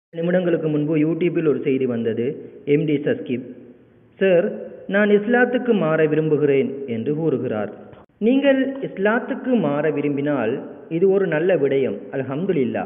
நிமிடங்களுக்கு முன்பு யூடியூப்பில் ஒரு செய்தி வந்தது எம்டி சஸ்கிப் சார் நான் இஸ்லாத்துக்கு மாற விரும்புகிறேன் என்று கூறுகிறார் நீங்கள் இஸ்லாத்துக்கு மாற விரும்பினால் இது ஒரு நல்ல விடயம் அல்ஹம்துலில்லா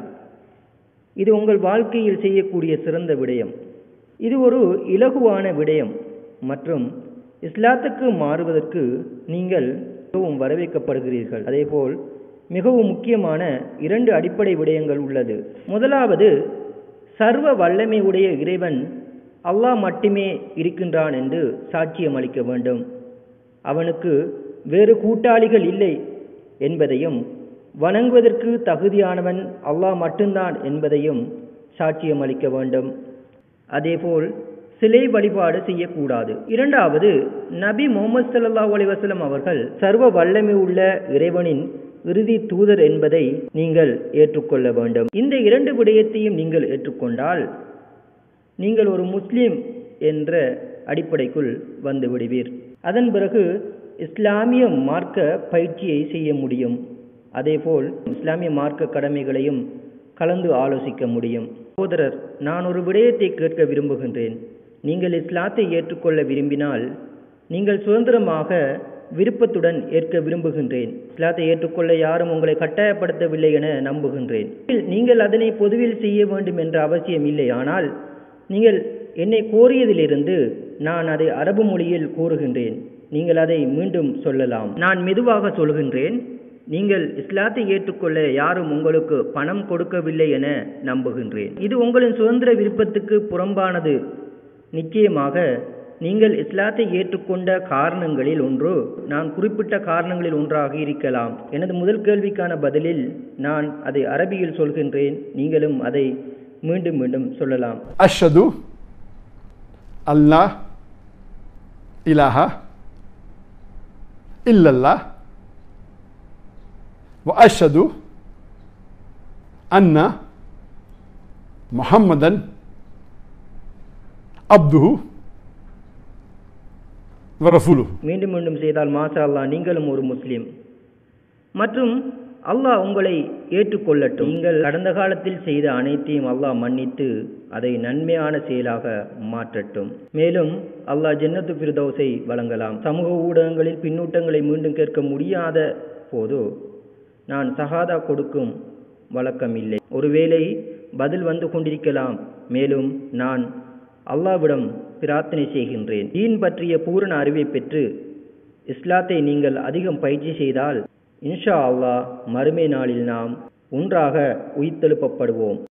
இது உங்கள் வாழ்க்கையில் செய்யக்கூடிய சிறந்த விடயம் இது ஒரு இலகுவான விடயம் மற்றும் இஸ்லாத்துக்கு மாறுவதற்கு நீங்கள் மிகவும் வரவேற்கப்படுகிறீர்கள் அதேபோல் மிகவும் முக்கியமான இரண்டு அடிப்படை விடயங்கள் உள்ளது முதலாவது சர்வ வல்லமை உடைய இறைவன் அல்லாஹ் மட்டுமே இருக்கின்றான் என்று சாட்சியம் அளிக்க வேண்டும் அவனுக்கு வேறு கூட்டாளிகள் இல்லை என்பதையும் வணங்குவதற்கு தகுதியானவன் அல்லாஹ் மட்டும்தான் என்பதையும் சாட்சியம் அளிக்க வேண்டும் அதேபோல் சிலை வழிபாடு செய்யக்கூடாது இரண்டாவது நபி முகமது சல்லா அலிவசலம் அவர்கள் சர்வ வல்லமை உள்ள இறைவனின் இறுதி தூதர் என்பதை நீங்கள் ஏற்றுக்கொள்ள வேண்டும் இந்த இரண்டு விடயத்தையும் நீங்கள் ஏற்றுக்கொண்டால் நீங்கள் ஒரு முஸ்லீம் என்ற அடிப்படைக்குள் வந்து விடுவீர் அதன் பிறகு இஸ்லாமிய மார்க்க பயிற்சியை செய்ய முடியும் அதேபோல் இஸ்லாமிய மார்க்க கடமைகளையும் கலந்து ஆலோசிக்க முடியும் சகோதரர் நான் ஒரு விடயத்தை கேட்க விரும்புகின்றேன் நீங்கள் இஸ்லாத்தை ஏற்றுக்கொள்ள விரும்பினால் நீங்கள் சுதந்திரமாக விருப்பத்துடன் ஏற்க விரும்புகின்றேன் இஸ்லாத்தை ஏற்றுக்கொள்ள யாரும் உங்களை கட்டாயப்படுத்தவில்லை என நம்புகின்றேன் நீங்கள் அதனை பொதுவில் செய்ய வேண்டும் என்ற அவசியம் இல்லை ஆனால் நீங்கள் என்னை கோரியதிலிருந்து நான் அதை அரபு மொழியில் கூறுகின்றேன் நீங்கள் அதை மீண்டும் சொல்லலாம் நான் மெதுவாக சொல்கின்றேன் நீங்கள் இஸ்லாத்தை ஏற்றுக்கொள்ள யாரும் உங்களுக்கு பணம் கொடுக்கவில்லை என நம்புகின்றேன் இது உங்களின் சுதந்திர விருப்பத்துக்கு புறம்பானது நிச்சயமாக நீங்கள் இஸ்லாத்தை ஏற்றுக்கொண்ட காரணங்களில் ஒன்று நான் குறிப்பிட்ட காரணங்களில் ஒன்றாக இருக்கலாம் எனது முதல் கேள்விக்கான பதிலில் நான் அதை அரபியில் சொல்கின்றேன் நீங்களும் அதை மீண்டும் மீண்டும் சொல்லலாம் அஷ்ஹது அல்லாஹ் இலாஹா இல்லல்லா وأشهد أن محمدا عبده ورسوله மீண்டும் மீண்டும் செய்தால் மாஷா அல்லாஹ் நீங்களும் ஒரு முஸ்லீம் மற்றும் அல்லாஹ் உங்களை ஏற்றுக்கொள்ளட்டும் நீங்கள் கடந்த காலத்தில் செய்த அனைத்தையும் அல்லாஹ் மன்னித்து அதை நன்மையான செயலாக மாற்றட்டும் மேலும் அல்லாஹ் ஜன்னத்து ஃபிர்தௌஸை வழங்கலாம் சமூக ஊடகங்களில் பின்னூட்டங்களை மீண்டும் கேட்க முடியாத போது நான் சகாதா கொடுக்கும் வழக்கம் இல்லை ஒருவேளை பதில் வந்து கொண்டிருக்கலாம் மேலும் நான் அல்லாவிடம் பிரார்த்தனை செய்கின்றேன் தீன் பற்றிய பூரண அறிவை பெற்று இஸ்லாத்தை நீங்கள் அதிகம் பயிற்சி செய்தால் இன்ஷா அல்லாஹ் மறுமை நாளில் நாம் ஒன்றாக உயிர்த்தெழுப்பப்படுவோம்